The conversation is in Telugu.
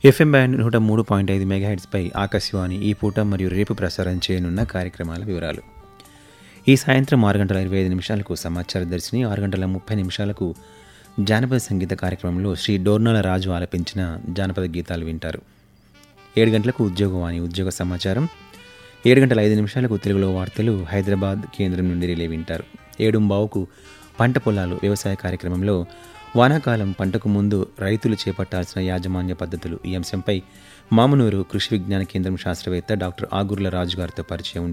ఎఫ్ఎం బ్యాండ్ నూట మూడు పాయింట్ ఐదు మెగాహెడ్స్పై ఆకాశవాణి ఈ పూట మరియు రేపు ప్రసారం చేయనున్న కార్యక్రమాల వివరాలు ఈ సాయంత్రం ఆరు గంటల ఇరవై ఐదు నిమిషాలకు సమాచార దర్శిని ఆరు గంటల ముప్పై నిమిషాలకు జానపద సంగీత కార్యక్రమంలో శ్రీ డోర్నాల రాజు ఆలపించిన జానపద గీతాలు వింటారు ఏడు గంటలకు ఉద్యోగవాణి ఉద్యోగ సమాచారం ఏడు గంటల ఐదు నిమిషాలకు తెలుగులో వార్తలు హైదరాబాద్ కేంద్రం నుండి రిలే వింటారు ఏడు బావుకు పంట పొలాలు వ్యవసాయ కార్యక్రమంలో వానాకాలం పంటకు ముందు రైతులు చేపట్టాల్సిన యాజమాన్య పద్ధతులు ఈ అంశంపై మామునూరు కృషి విజ్ఞాన కేంద్రం శాస్త్రవేత్త డాక్టర్ ఆగుర్ల రాజు గారితో పరిచయం